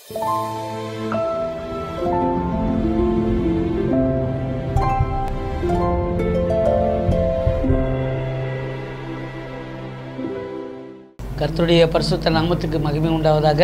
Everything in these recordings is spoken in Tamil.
கர்த்தருடைய பரிசுத்த நாமத்துக்கு மகிமை உண்டாவதாக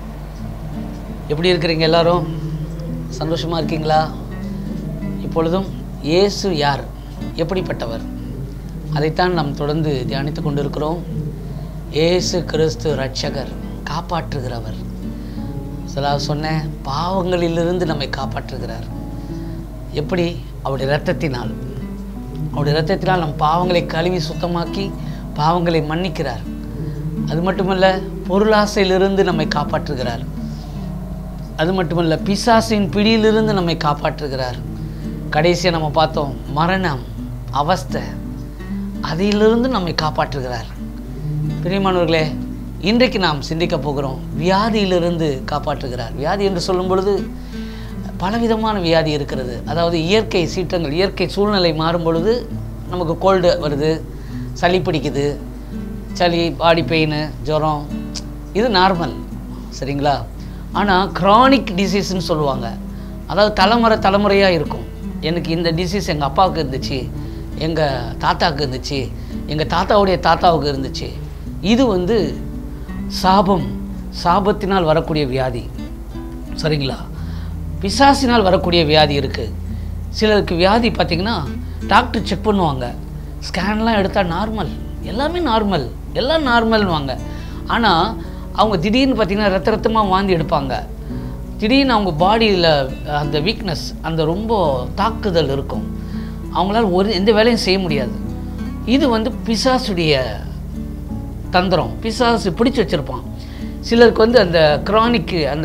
எப்படி இருக்கிறீங்க எல்லாரும் சந்தோஷமாக இருக்கீங்களா இப்பொழுதும் இயேசு யார் எப்படிப்பட்டவர் அதைத்தான் நாம் தொடர்ந்து தியானித்து கொண்டிருக்கிறோம் இயேசு கிறிஸ்து ரட்சகர் காப்பாற்றுகிறவர் சில சொன்னேன் பாவங்களிலிருந்து நம்மை காப்பாற்றுகிறார் எப்படி அவருடைய இரத்தத்தினால் அவருடைய இரத்தத்தினால் நம் பாவங்களை கழுவி சுத்தமாக்கி பாவங்களை மன்னிக்கிறார் அது மட்டுமல்ல பொருளாசையிலிருந்து நம்மை காப்பாற்றுகிறார் அது மட்டுமல்ல பிசாசின் பிடியிலிருந்து நம்மை காப்பாற்றுகிறார் கடைசியாக நம்ம பார்த்தோம் மரணம் அவஸ்தை அதிலிருந்து நம்மை காப்பாற்றுகிறார் பிரியமானவர்களே இன்றைக்கு நாம் சிந்திக்க போகிறோம் வியாதியிலிருந்து காப்பாற்றுகிறார் வியாதி என்று சொல்லும் பொழுது பலவிதமான வியாதி இருக்கிறது அதாவது இயற்கை சீற்றங்கள் இயற்கை சூழ்நிலை மாறும் பொழுது நமக்கு கோல்டு வருது சளி பிடிக்குது சளி பாடி பெயின் ஜுரம் இது நார்மல் சரிங்களா ஆனால் க்ரானிக் டிசீஸ்னு சொல்லுவாங்க அதாவது தலைமுறை தலைமுறையாக இருக்கும் எனக்கு இந்த டிசீஸ் எங்கள் அப்பாவுக்கு இருந்துச்சு எங்கள் தாத்தாவுக்கு இருந்துச்சு எங்கள் தாத்தாவுடைய தாத்தாவுக்கு இருந்துச்சு இது வந்து சாபம் சாபத்தினால் வரக்கூடிய வியாதி சரிங்களா பிசாசினால் வரக்கூடிய வியாதி இருக்குது சிலருக்கு வியாதி பார்த்திங்கன்னா டாக்டர் செக் பண்ணுவாங்க ஸ்கேன்லாம் எடுத்தால் நார்மல் எல்லாமே நார்மல் எல்லாம் நார்மல்வாங்க ஆனால் அவங்க திடீர்னு பார்த்திங்கன்னா ரத்த ரத்தமாக வாந்தி எடுப்பாங்க திடீர்னு அவங்க பாடியில் அந்த வீக்னஸ் அந்த ரொம்ப தாக்குதல் இருக்கும் அவங்களால ஒரு எந்த வேலையும் செய்ய முடியாது இது வந்து பிசாசுடைய தந்திரம் பிசாசு பிடிச்சி வச்சுருப்பான் சிலருக்கு வந்து அந்த க்ரானிக்கு அந்த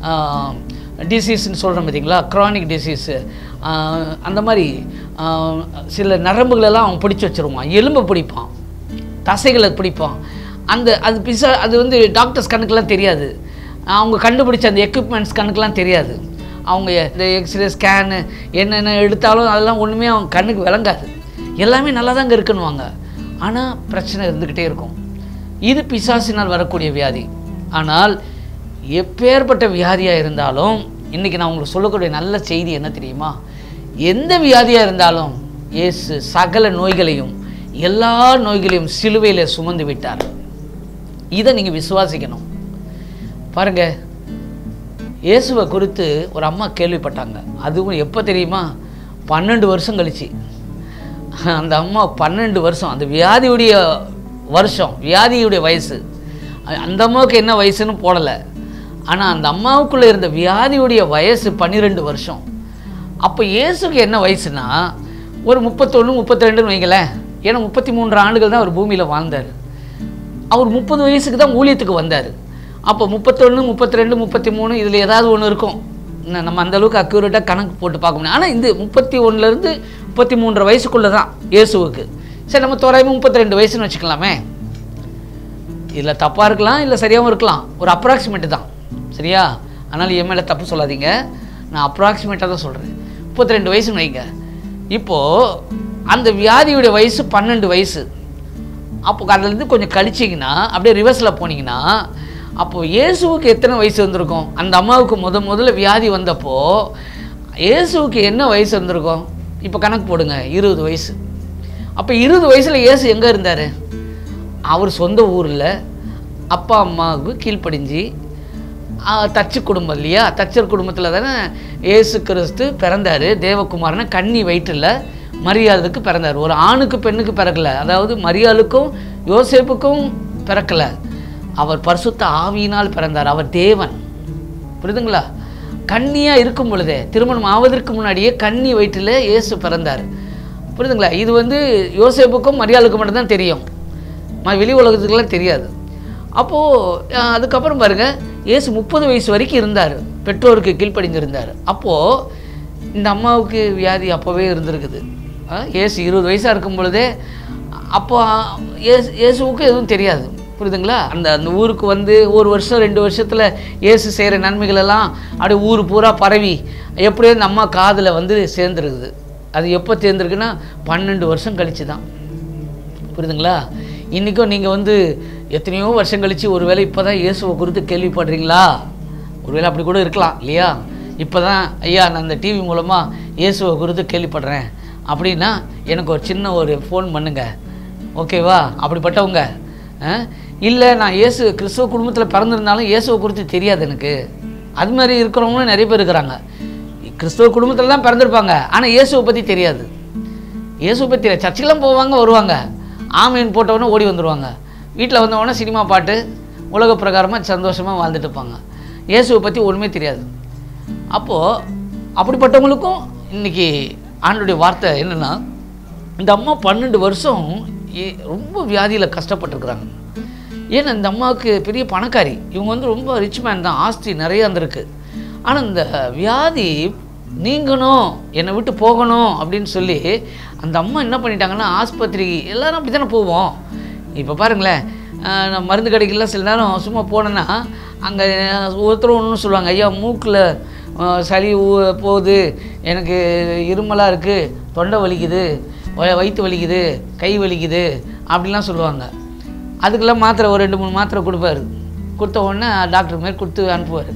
டிசீஸ்ன்னு சொல்கிறோம் பார்த்தீங்களா க்ரானிக் டிசீஸு அந்த மாதிரி ஆஹ், சில நரம்புகளெல்லாம் அவன் பிடிச்சி வச்சுருவான் எலும்பை பிடிப்பான் தசைகளை பிடிப்பான் அந்த அது பிசா அது வந்து டாக்டர்ஸ் கணக்கெலாம் தெரியாது அவங்க கண்டுபிடிச்ச அந்த எக்யூப்மெண்ட்ஸ் கணக்கெலாம் தெரியாது அவங்க இந்த எக்ஸ்ரே ஸ்கேனு என்னென்ன எடுத்தாலும் அதெல்லாம் ஒன்றுமே அவங்க கண்ணுக்கு விளங்காது எல்லாமே நல்லா தாங்க இருக்குன்னுவாங்க ஆனால் பிரச்சனை இருந்துக்கிட்டே இருக்கும் இது பிசாசினால் வரக்கூடிய வியாதி ஆனால் எப்பேற்பட்ட வியாதியாக இருந்தாலும் இன்றைக்கி நான் உங்களுக்கு சொல்லக்கூடிய நல்ல செய்தி என்ன தெரியுமா எந்த வியாதியாக இருந்தாலும் இயேசு சகல நோய்களையும் எல்லா நோய்களையும் சிலுவையில் சுமந்து விட்டார் இதை நீங்கள் விசுவாசிக்கணும் பாருங்க இயேசுவை குறித்து ஒரு அம்மா கேள்விப்பட்டாங்க அதுவும் எப்போ தெரியுமா பன்னெண்டு வருஷம் கழிச்சு அந்த அம்மா பன்னெண்டு வருஷம் அந்த வியாதியுடைய வருஷம் வியாதியுடைய வயசு அந்த அம்மாவுக்கு என்ன வயசுன்னு போடலை ஆனால் அந்த அம்மாவுக்குள்ளே இருந்த வியாதியுடைய வயசு பன்னிரெண்டு வருஷம் அப்போ இயேசுக்கு என்ன வயசுனா ஒரு முப்பத்தொன்று முப்பத்திரெண்டுன்னு வைங்களேன் ஏன்னா முப்பத்தி மூன்று ஆண்டுகள் தான் அவர் பூமியில் வாழ்ந்தார் அவர் முப்பது வயசுக்கு தான் ஊழியத்துக்கு வந்தார் அப்போ முப்பத்தொன்று முப்பத்தி ரெண்டு முப்பத்தி மூணு இதில் ஏதாவது ஒன்று இருக்கும் இன்னும் நம்ம அந்த அளவுக்கு அக்யூரேட்டாக கணக்கு போட்டு பார்க்க முடியும் ஆனால் இந்த முப்பத்தி ஒன்றுலேருந்து முப்பத்தி மூன்றரை வயசுக்குள்ளே தான் இயேசுவுக்கு சரி நம்ம தோராயமாக முப்பத்தி ரெண்டு வயசுன்னு வச்சுக்கலாமே இதில் தப்பாக இருக்கலாம் இல்லை சரியாகவும் இருக்கலாம் ஒரு அப்ராக்சிமேட்டு தான் சரியா அதனால் என் மேலே தப்பு சொல்லாதீங்க நான் அப்ராக்சிமேட்டாக தான் சொல்கிறேன் முப்பத்தி ரெண்டு வயசுன்னு வைங்க இப்போது அந்த வியாதியுடைய வயசு பன்னெண்டு வயசு அப்போ அதுலேருந்து கொஞ்சம் கழிச்சிங்கன்னா அப்படியே ரிவர்ஸில் போனீங்கன்னா அப்போ இயேசுவுக்கு எத்தனை வயசு வந்திருக்கும் அந்த அம்மாவுக்கு முத முதல்ல வியாதி வந்தப்போ இயேசுவுக்கு என்ன வயசு வந்திருக்கும் இப்போ கணக்கு போடுங்க இருபது வயசு அப்போ இருபது வயசில் இயேசு எங்கே இருந்தார் அவர் சொந்த ஊரில் அப்பா அம்மாவுக்கு கீழ்ப்படிஞ்சு ஆ, தச்சு குடும்பம் இல்லையா தச்சர் குடும்பத்தில் தானே இயேசு கிறிஸ்து பிறந்தார் தேவகுமாரனை கன்னி வயிற்றில் மரியாளுக்கு பிறந்தார் ஒரு ஆணுக்கு பெண்ணுக்கு பிறக்கல அதாவது மரியாளுக்கும் யோசேப்புக்கும் பிறக்கல அவர் பரிசுத்த ஆவியினால் பிறந்தார் அவர் தேவன் புரியுதுங்களா கன்னியாக இருக்கும் பொழுதே திருமணம் ஆவதற்கு முன்னாடியே கன்னி வயிற்றில் இயேசு பிறந்தார் புரியுதுங்களா இது வந்து யோசேப்புக்கும் மரியாளுக்கும் மட்டும்தான் தெரியும் ம- வெளி உலகத்துக்கெல்லாம் தெரியாது அப்போது அதுக்கப்புறம் பாருங்கள் இயேசு முப்பது வயசு வரைக்கும் இருந்தார் பெற்றோருக்கு கீழ்ப்படிஞ்சிருந்தார் அப்போது இந்த அம்மாவுக்கு வியாதி அப்போவே இருந்திருக்குது ஆ, இயேசு இருபது வயசாக இருக்கும் பொழுதே அப்போ இயேசு இயேசுவுக்கு எதுவும் தெரியாது புரியுதுங்களா அந்த அந்த ஊருக்கு வந்து ஒரு வருஷம் ரெண்டு வருஷத்தில் இயேசு செய்கிற நன்மைகளெல்லாம் அப்படியே ஊர் பூரா பரவி எப்படியோ இந்த அம்மா காதில் வந்து சேர்ந்துருக்குது அது எப்போ சேர்ந்துருக்குன்னா பன்னெண்டு வருஷம் கழிச்சு தான் புரியுதுங்களா இன்றைக்கும் நீங்கள் வந்து எத்தனையோ வருஷம் கழித்து ஒருவேளை இப்போ தான் இயேசுவை குறித்து கேள்விப்படுறீங்களா ஒருவேளை அப்படி கூட இருக்கலாம் இல்லையா இப்போ தான் ஐயா நான் இந்த டிவி மூலமாக இயேசுவை குறித்து கேள்விப்படுறேன் அப்படின்னா எனக்கு ஒரு சின்ன ஒரு ஃபோன் பண்ணுங்க ஓகேவா அப்படிப்பட்டவங்க இல்லை நான் இயேசு கிறிஸ்துவ குடும்பத்தில் பிறந்திருந்தாலும் இயேசுவை குறித்து தெரியாது எனக்கு அது மாதிரி இருக்கிறவங்களும் நிறைய பேர் இருக்கிறாங்க கிறிஸ்துவ குடும்பத்தில் தான் பிறந்திருப்பாங்க ஆனால் இயேசுவை பற்றி தெரியாது இயேசுவை பற்றி தெரியாது சர்ச்சுக்கெல்லாம் போவாங்க வருவாங்க ஆமீன் போட்டவொடனே ஓடி வந்துடுவாங்க வீட்டில் வந்தவொடனே சினிமா பாட்டு உலக பிரகாரமாக சந்தோஷமாக வாழ்ந்துட்டு இருப்பாங்க இயேசுவை பற்றி ஒன்றுமே தெரியாது அப்போது அப்படிப்பட்டவங்களுக்கும் இன்னைக்கு ஆண்டுடைய வார்த்தை என்னென்னா இந்த அம்மா பன்னெண்டு வருஷம் ஏ- ரொம்ப வியாதியில் கஷ்டப்பட்டிருக்கிறாங்க ஏன்னா இந்த அம்மாவுக்கு பெரிய பணக்காரி இவங்க வந்து ரொம்ப ரிச் மேன் தான் ஆஸ்தி நிறைய இருந்திருக்கு ஆனால் இந்த வியாதி நீங்கணும் என்னை விட்டு போகணும் அப்படின்னு சொல்லி அந்த அம்மா என்ன பண்ணிட்டாங்கன்னா ஆஸ்பத்திரி எல்லாரும் அப்படி தானே போவோம் இப்போ பாருங்களேன் ஆஹ் நான் மருந்து கடைக்கெல்லாம் சில நேரம் சும்மா போனேன்னா அங்கே ஒருத்தரும் ஒன்று சொல்லுவாங்க ஐயா மூக்கில் ஆஹ் சளி ஊ- போகுது எனக்கு இருமலாக இருக்குது தொண்டை வலிக்குது வ- வயிற்று வலிக்குது கை வலிக்குது அப்படிலாம் சொல்லுவாங்க அதுக்கெல்லாம் மாத்திரை ஒரு ரெண்டு மூணு மாத்திரை கொடுப்பாரு கொடுத்த உடனே டாக்டர் மாரி கொடுத்து அனுப்புவார்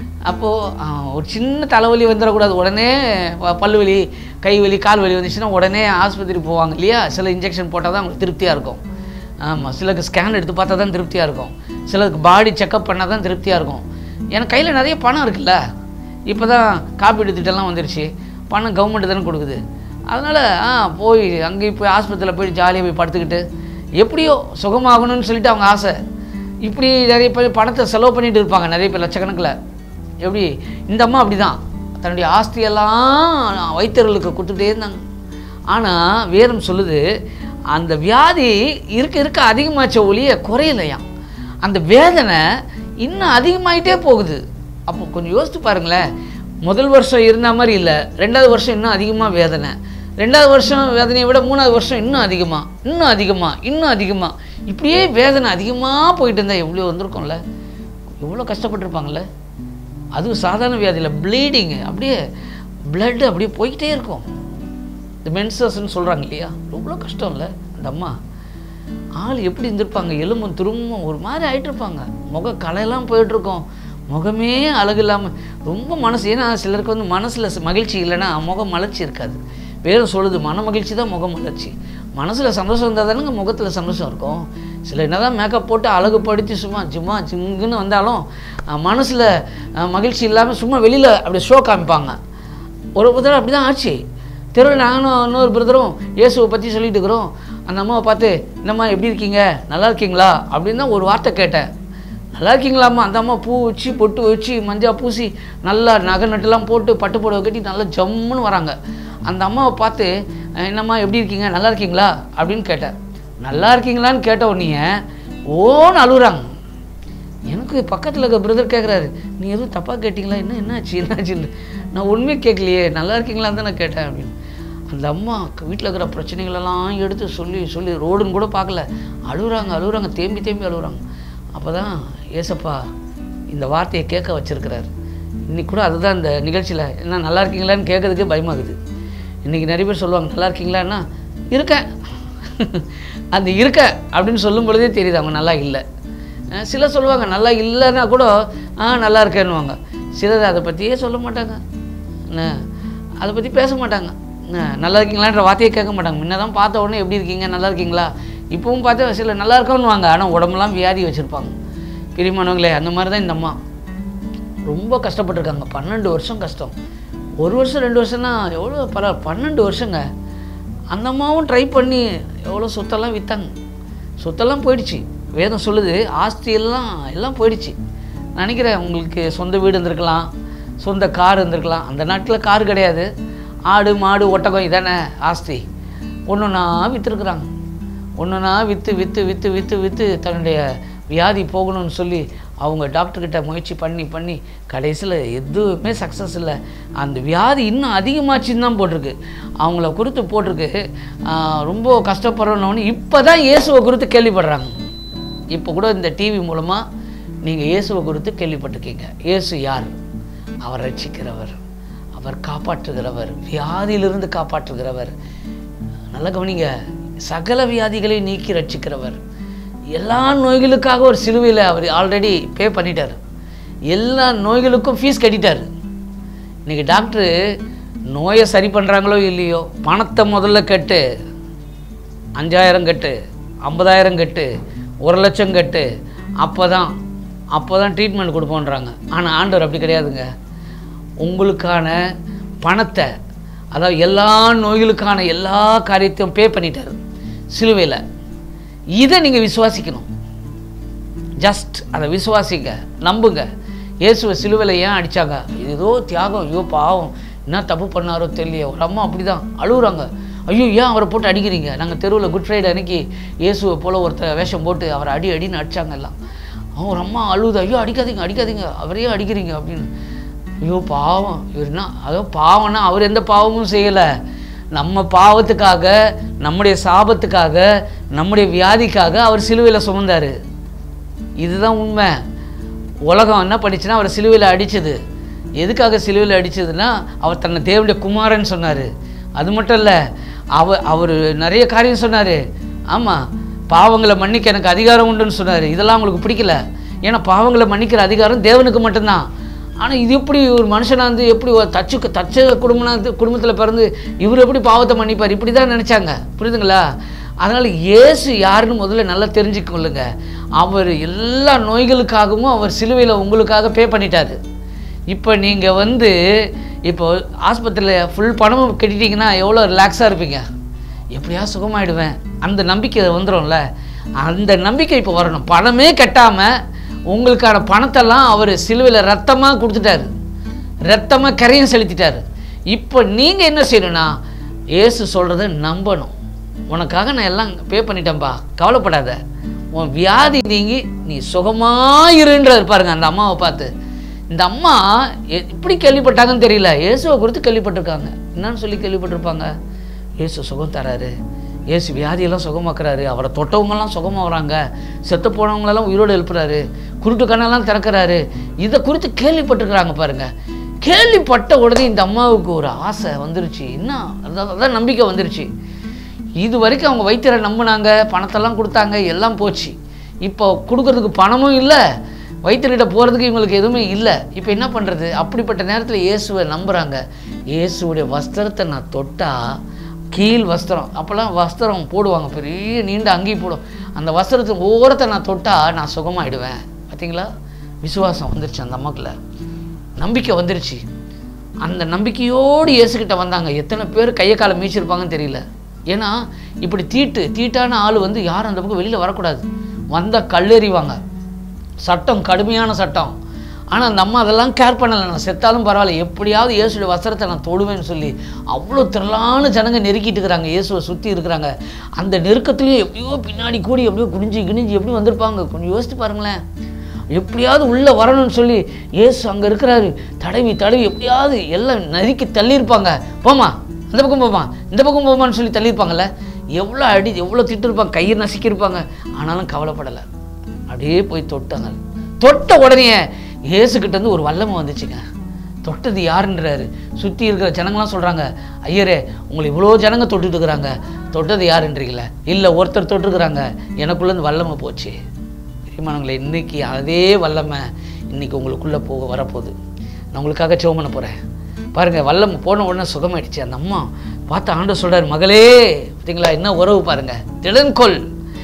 அப்போது ஒரு சின்ன தலைவலி வந்துடக்கூடாது உடனே ப- பல்லு வலி கை வலி கால் வலி வந்துச்சுன்னா உடனே ஆஸ்பத்திரி போவாங்க இல்லையா சில இன்ஜெக்ஷன் போட்டால் தான் அவங்களுக்கு திருப்தியாக இருக்கும் ஆமாம் சிலருக்கு ஸ்கேன் எடுத்து பார்த்தா தான் திருப்தியாக இருக்கும் சிலருக்கு பாடி செக்கப் பண்ணால் தான் திருப்தியாக இருக்கும் எனக்கு கையில் நிறைய பணம் இருக்குல்ல இப்போ தான் காப்பீடு திட்டம்லாம் வந்துருச்சு பணம் கவர்மெண்ட் தானே கொடுக்குது அதனால் ஆ போய் அங்கே போய் ஆஸ்பத்திரியில் போய் ஜாலியாக போய் படுத்துக்கிட்டு எப்படியோ சுகமாகணும்னு சொல்லிட்டு அவங்க ஆசை இப்படி நிறைய பேர் பணத்தை செலவு பண்ணிட்டு இருப்பாங்க நிறைய பேர் லட்சக்கணக்கில் எப்படி இந்த அம்மா அப்படி தான் தன்னுடைய ஆஸ்தியெல்லாம் வைத்தியர்களுக்கு கொடுத்துட்டே இருந்தாங்க ஆனால் வேதம் சொல்லுது அந்த வியாதி இருக்க இருக்க அதிகமாச்ச ஒழிய குறையலையாம் அந்த வேதனை இன்னும் அதிகமாயிட்டே போகுது அப்போ கொஞ்சம் யோசித்து பாருங்களேன் முதல் வருஷம் இருந்த மாதிரி இல்லை ரெண்டாவது வருஷம் இன்னும் அதிகமாக வேதனை ரெண்டாவது வருஷம் வேதனையை விட மூணாவது வருஷம் இன்னும் அதிகமாக இன்னும் அதிகமாக இன்னும் அதிகமாக இப்படியே வேதனை அதிகமாக போயிட்டு இருந்தால் எவ்வளோ வந்திருக்கும்ல எவ்வளோ கஷ்டப்பட்டிருப்பாங்கல்ல அதுவும் சாதாரண வியாதியில் ப்ளீடிங்கு அப்படியே blood அப்படியே போய்கிட்டே இருக்கும் இந்த மென்சஸ்ன்னு சொல்கிறாங்க இல்லையா எவ்வளோ கஷ்டம் இல்லை அந்த அம்மா ஆள் எப்படி இருந்திருப்பாங்க எலும்பும் திரும்பவும் ஒரு மாதிரி ஆயிட்டு இருப்பாங்க முக கலையெல்லாம் போயிட்டுருக்கோம் முகமே அழகு இல்லாமல் ரொம்ப மனசு ஏன்னா சிலருக்கு வந்து மனசில் மகிழ்ச்சி இல்லைன்னா முகம் மலர்ச்சி இருக்காது வேறு சொல்லுது மன மகிழ்ச்சி தான் முகம் மலர்ச்சி மனசில் சந்தோஷம் இருந்தால் தானேங்க முகத்தில் சந்தோஷம் இருக்கும் சில என்னதான் மேக்கப் போட்டு அழகுபடுத்தி சும்மா சும்மா சிங்குன்னு வந்தாலும் மனசில் மகிழ்ச்சி இல்லாமல் சும்மா வெளியில் அப்படி ஷோ காமிப்பாங்க ஒரு தடவை அப்படி தான் ஆச்சு தெருவில் நானும் இன்னொரு பிரதரும் இயேசுவை பற்றி சொல்லிட்டு இருக்கிறோம் அந்த அம்மாவை பார்த்து என்னம்மா எப்படி இருக்கீங்க நல்லா இருக்கீங்களா அப்படின்னு தான் ஒரு வார்த்தை கேட்டேன் நல்லா இருக்கீங்களாம்மா அந்த அம்மா பூ வச்சு பொட்டு வச்சு மஞ்சள் பூசி நல்லா நகை நட்டுலாம் போட்டு பட்டு புடவை கட்டி நல்லா ஜம்முன்னு வராங்க அந்த அம்மாவை பார்த்து "அஹ், என்னம்மா எப்படி இருக்கீங்க நல்லா இருக்கீங்களா அப்படின்னு கேட்டேன் நல்லா இருக்கீங்களான்னு கேட்ட உடனே ஓன்னு அழுகுறாங்க எனக்கு பக்கத்தில் இருக்க பிரதர் கேட்குறாரு நீ எதுவும் தப்பாக கேட்டிங்களா என்ன என்னாச்சு என்னாச்சுன்னு நான் உண்மையை கேட்கலையே நல்லா இருக்கீங்களான்னு தான் நான் கேட்டேன் அப்படின்னு அந்த அம்மா வீட்டில் இருக்கிற பிரச்சனைகளெல்லாம் எடுத்து சொல்லி சொல்லி ரோடுன்னு கூட பார்க்கல அழுகுறாங்க அழுகுறாங்க தேம்பி தேம்பி அழுகுறாங்க அப்போ தான் ஏசப்பா இந்த வார்த்தையை கேட்க வச்சிருக்கிறார் இன்னைக்கு கூட அதுதான் இந்த நிகழ்ச்சியில் என்ன நல்லா இருக்கீங்களான்னு கேட்கறதுக்கே பயமாகுது இன்றைக்கி நிறைய பேர் சொல்லுவாங்க நல்லா இருக்கீங்களான்னா இருக்கேன் அந்த இருக்க அப்படின்னு சொல்லும் பொழுதே தெரியுது அவங்க நல்லா இல்லை அஹ் சிலர் சொல்லுவாங்க நல்லா இல்லைன்னா கூட ஆ நல்லா இருக்கேன்னுவாங்க சிலர் அதை பற்றியே சொல்ல மாட்டாங்க என்ன அதை பற்றி பேச மாட்டாங்க என்ன நல்லா இருக்கீங்களான்ற வார்த்தையே கேட்க மாட்டாங்க முன்ன தான் பார்த்த உடனே எப்படி இருக்கீங்க நல்லா இருக்கீங்களா இப்பவும் பார்த்தா சிலர் நல்லா இருக்கோன்னுவாங்க ஆனால் உடம்பெல்லாம் வியாதி வச்சுருப்பாங்க பிரிமானவங்களே அந்த மாதிரி தான் இந்த அம்மா ரொம்ப கஷ்டப்பட்டிருக்காங்க பன்னெண்டு வருஷம் கஷ்டம் ஒரு வருஷம் ரெண்டு வருஷம்னா எவ்வளோ பரவ பன்னெண்டு வருஷங்க அந்த அம்மாவும் ட்ரை பண்ணி எவ்வளோ சொத்தெல்லாம் விற்றாங்க சொத்தெல்லாம் போயிடுச்சு வேதம் சொல்லுது ஆஸ்தி எல்லாம் எல்லாம் போயிடுச்சு நினைக்கிறேன் உங்களுக்கு சொந்த வீடு இருந்திருக்கலாம் சொந்த கார் இருந்திருக்கலாம் அந்த நாட்டில் கார் கிடையாது ஆடு மாடு ஒட்டகம் இதானே ஆஸ்தி ஒன்றுனா விற்றுருக்குறாங்க ஒன்றுனா விற்று விற்று விற்று விற்று விற்று தன்னுடைய வியாதி போகணும்னு சொல்லி அவங்க டாக்டர்கிட்ட முயற்சி பண்ணி பண்ணி கடைசியில் எதுவுமே சக்ஸஸ் இல்லை அந்த வியாதி இன்னும் அதிகமாச்சுன்னு தான் போட்டிருக்கு அவங்கள குறித்து போட்டிருக்கு ஆஹ் ரொம்ப கஷ்டப்படுறோன்னு இப்போ தான் இயேசுவை குறித்து கேள்விப்படுறாங்க இப்போ கூட இந்த டிவி மூலமாக நீங்கள் இயேசுவை குறித்து கேள்விப்பட்டிருக்கீங்க இயேசு யார் அவர் ரட்சிக்கிறவர் அவர் காப்பாற்றுகிறவர் வியாதியிலிருந்து காப்பாற்றுகிறவர் நல்ல கவனிங்க சகல வியாதிகளை நீக்கி ரட்சிக்கிறவர் எல்லா நோய்களுக்காக ஒரு சிலுவையில் அவர் ஆல்ரெடி பே பண்ணிட்டார் எல்லா நோய்களுக்கும் ஃபீஸ் கட்டிட்டாரு இன்றைக்கி டாக்டரு நோயை சரி பண்ணுறாங்களோ இல்லையோ பணத்தை முதல்ல கட்டு அஞ்சாயிரம் கட்டு ஐம்பதாயிரம் கட்டு ஒரு லட்சம் கட்டு அப்போ தான் அப்போ தான் ட்ரீட்மெண்ட் கொடுப்போன்றாங்க ஆனால் ஆண்டவர் அப்படி கிடையாதுங்க உங்களுக்கான பணத்தை அதாவது எல்லா நோய்களுக்கான எல்லா காரியத்தையும் பே பண்ணிட்டாரு சிலுவையில் இதை நீங்கள் விசுவாசிக்கணும் ஜஸ்ட் அதை விசுவாசிங்க நம்புங்க இயேசுவை சிலுவையில் ஏன் அடித்தாங்க இது ஏதோ தியாகம் ஐயோ பாவம் என்ன தப்பு பண்ணாரோ தெரியல ஒரு அம்மா அப்படி தான் அழுகுறாங்க ஐயோ ஏன் அவரை போட்டு அடிக்கிறீங்க நாங்கள் தெருவில் குட் ஃப்ரைடே அன்னைக்கு இயேசுவை போல் ஒருத்தர் வேஷம் போட்டு அவரை அடி அடின்னு அடிச்சாங்க எல்லாம் அவன் ஒரு அம்மா அழுகுது ஐயோ அடிக்காதீங்க அடிக்காதீங்க அவரையே அடிக்கிறீங்க அப்படின்னு ஐயோ பாவம் இவர்னா அதோ பாவம்னா அவர் எந்த பாவமும் செய்யலை நம்ம பாவத்துக்காக நம்முடைய சாபத்துக்காக நம்முடைய வியாதிக்காக அவர் சிலுவையில் சுமந்தார் இதுதான் உண்மை உலகம் என்ன பண்ணிச்சுன்னா அவர் சிலுவையில் அடிச்சது எதுக்காக சிலுவையில் அடிச்சதுன்னா அவர் தன்னை தேவனுடைய குமாரன் சொன்னார் அது மட்டும் இல்லை அவர் அவர் நிறைய காரியம் சொன்னார் ஆமாம் பாவங்களை மன்னிக்க எனக்கு அதிகாரம் உண்டுன்னு சொன்னார் இதெல்லாம் அவங்களுக்கு பிடிக்கல ஏன்னா பாவங்களை மன்னிக்கிற அதிகாரம் தேவனுக்கு மட்டும்தான் ஆனால் இது எப்படி ஒரு மனுஷனாக வந்து எப்படி ஒரு தச்சு தச்ச குடும்பம் குடும்பத்தில் பிறந்து இவர் எப்படி பாவத்தை மன்னிப்பார் இப்படி தான் நினச்சாங்க புரியுதுங்களா அதனால் இயேசு யாருன்னு முதல்ல நல்லா தெரிஞ்சுக்கொள்ளுங்க அவர் எல்லா நோய்களுக்காகவும் அவர் சிலுவையில் உங்களுக்காக பே பண்ணிட்டாரு இப்போ நீங்கள் வந்து இப்போ ஆஸ்பத்திரியில் ஃபுல் பணமும் கட்டிட்டீங்கன்னா எவ்வளோ ரிலாக்ஸாக இருப்பீங்க எப்படியா சுகமாயிடுவேன் அந்த நம்பிக்கை வந்துடும்ல அந்த நம்பிக்கை இப்போ வரணும் பணமே கட்டாமல் உங்களுக்கான பணத்தெல்லாம் அவர் சிலுவையில் ரத்தமாக கொடுத்துட்டாரு ரத்தமாக கரையும் செலுத்திட்டாரு இப்போ நீங்கள் என்ன செய்யணும்னா இயேசு சொல்கிறத நம்பணும் உனக்காக நான் எல்லாம் பே பண்ணிட்டேன்ப்பா கவலைப்படாத உன் வியாதி நீங்கி நீ சுகமாயிருன்றார் பாருங்க அந்த அம்மாவை பார்த்து இந்த அம்மா எ- எப்படி கேள்விப்பட்டாங்கன்னு தெரியல இயேசுவை குறித்து கேள்விப்பட்டிருக்காங்க என்னன்னு சொல்லி கேள்விப்பட்டிருப்பாங்க இயேசு சுகம் தராரு இயேசு வியாதியெல்லாம் சுகமாக்குறாரு அவரை தொட்டவங்கெல்லாம் சுகமாகறாங்க செத்து போனவங்களெல்லாம் உயிரோடு எழுப்புறாரு குருட்டு கண்ணெல்லாம் திறக்கிறாரு இதை குறித்து கேள்விப்பட்டிருக்கிறாங்க பாருங்க கேள்விப்பட்ட உடனே இந்த அம்மாவுக்கு ஒரு ஆசை வந்துருச்சு என்ன அதான் அதான் நம்பிக்கை வந்துருச்சு இது வரைக்கும் அவங்க வைத்தியரை நம்பினாங்க பணத்தெல்லாம் கொடுத்தாங்க எல்லாம் போச்சு இப்போ கொடுக்கறதுக்கு பணமும் இல்லை வைத்தியர்கிட்ட போகிறதுக்கு இவங்களுக்கு எதுவுமே இல்லை இப்போ என்ன பண்ணுறது அப்படிப்பட்ட நேரத்தில் இயேசுவை நம்புகிறாங்க இயேசுவுடைய வஸ்திரத்தை நான் தொட்டா கீழ் வஸ்திரம் அப்போல்லாம் வஸ்திரம் போடுவாங்க பெரிய நீண்ட அங்கி போடும் அந்த வஸ்திரத்தின் ஓரத்தை நான் தொட்டா நான் சுகமாயிடுவேன் பார்த்தீங்களா விசுவாசம் வந்துருச்சு அந்த அம்மாக்குள்ள நம்பிக்கை வந்துருச்சு அந்த நம்பிக்கையோடு இயேசுக்கிட்ட வந்தாங்க எத்தனை பேர் கையை காலை மீச்சிருப்பாங்கன்னு தெரியல ஏன்னா இப்படி தீட்டு தீட்டான ஆள் வந்து யாரும் அந்த பக்கம் வெளியில் வரக்கூடாது வந்தால் கல்லெறிவாங்க சட்டம் கடுமையான சட்டம் ஆனால் அந்த அம்மா அதெல்லாம் கேர் பண்ணலை நான் செத்தாலும் பரவாயில்ல எப்படியாவது இயேசுடைய வஸ்திரத்தை நான் தொடுவேன்னு சொல்லி அவ்வளோ திரளான ஜனங்க நெருக்கிட்டு இருக்கிறாங்க இயேசுவை சுற்றி இருக்கிறாங்க அந்த நெருக்கத்துலேயும் எப்படியோ பின்னாடி கூடி எப்படியோ குனிஞ்சு கிணிஞ்சு எப்படி வந்திருப்பாங்க கொஞ்சம் யோசித்து பாருங்களேன் எப்படியாவது உள்ளே வரணும்னு சொல்லி இயேசு அங்கே இருக்கிறாரு தடவி தடவி எப்படியாவது எல்லாம் நறுக்கி தள்ளியிருப்பாங்க போமா அந்த பக்கம் போமா இந்த பக்கம் போமான்னு சொல்லி தள்ளியிருப்பாங்கல்ல எவ்வளோ அடி எவ்வளோ திட்டிருப்பாங்க கையை நசுக்கியிருப்பாங்க ஆனாலும் கவலைப்படலை அப்படியே போய் தொட்டாங்க தொட்ட உடனே இயேசுக்கிட்ட இருந்து ஒரு வல்லமை வந்துச்சுங்க தொட்டது யாருன்றாரு சுற்றி இருக்கிற ஜனங்களாம் சொல்கிறாங்க ஐயரே உங்களை இவ்வளோ ஜனங்க தொட்டுட்டு இருக்கிறாங்க தொட்டது யாருன்றீங்களே இல்லை ஒருத்தர் தொட்டுருக்குறாங்க எனக்குள்ளேருந்து வல்லமை போச்சு பிரியமானவங்களே இன்னைக்கு அதே வல்லமை இன்னைக்கு உங்களுக்குள்ளே போக வரப்போகுது நான் உங்களுக்காக ஜெபம் பண்ண போகிறேன் பாருங்கள் வல்லம் போன உடனே சுகமாயிடுச்சு அந்த அம்மா பார்த்து ஆண்டு சொல்றாரு மகளே பார்த்தீங்களா என்ன உறவு பாருங்க திடன்கொள்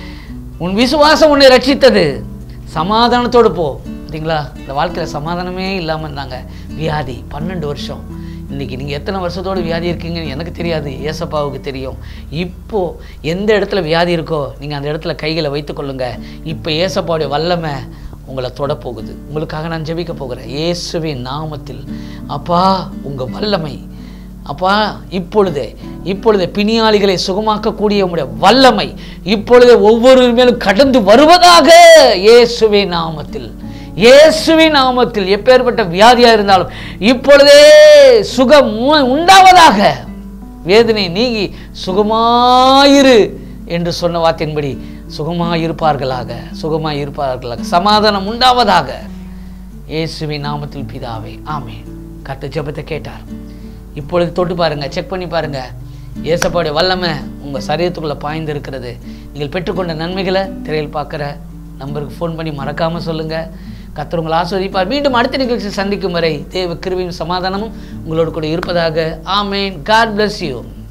உன் விசுவாசம் உன்னை ரட்சித்தது சமாதானத்தோடு போ பார்த்தீங்களா இந்த வாழ்க்கையில் சமாதானமே இல்லாமல் இருந்தாங்க வியாதி பன்னெண்டு வருஷம் இன்னைக்கு நீங்கள் எத்தனை வருஷத்தோடு வியாதி இருக்கீங்கன்னு எனக்கு தெரியாது ஏசப்பாவுக்கு தெரியும் இப்போ எந்த இடத்துல வியாதி இருக்கோ நீங்கள் அந்த இடத்துல கைகளை வைத்துக்கொள்ளுங்க இப்போ ஏசப்பாவுடைய வல்லமை உங்களை தொட போகுது உங்களுக்காக நான் ஜெபிக்க போகிறேன் இயேசுவின் நாமத்தில் அப்பா உங்கள் வல்லமை அப்பா இப்பொழுதே இப்பொழுதே பிணியாளிகளை சுகமாக்கக்கூடிய உம்முடைய வல்லமை இப்பொழுதே ஒவ்வொரு மேலும் கடந்து வருவதாக இயேசுவின் நாமத்தில் இயேசுவின் நாமத்தில் எப்பேற்பட்ட வியாதியா இருந்தாலும் இப்பொழுதே சுகம் உ- உண்டாவதாக வேதனை நீங்கி சுகமாயிரு என்று சொன்ன வார்த்தையின்படி சுகமாயிருப்பார்களாக சுகமாயிருப்பார்களாக சமாதானம் உண்டாவதாக இயேசுவின் நாமத்தில் பிதாவே ஆமென் கத்த ஜெபத்தை கேட்டார் இப்பொழுது தொட்டு பாருங்க செக் பண்ணி பாருங்க இயேசப்பாவுடைய வல்லமை உங்கள் சரீரத்துக்குள்ளே பாய்ந்து இருக்கிறது நீங்கள் பெற்றுக்கொண்ட நன்மைகளை திரையில் பார்க்குற நம்பருக்கு ஃபோன் பண்ணி மறக்காமல் சொல்லுங்கள் கர்த்தர் உங்களை ஆஸ்வதிப்பார் மீண்டும் அடுத்த நிகழ்ச்சி சந்திக்கும் வரை தேவ கிருபையும் சமாதானமும் உங்களோடு கூட இருப்பதாக ஆமேன் காட் bless யூ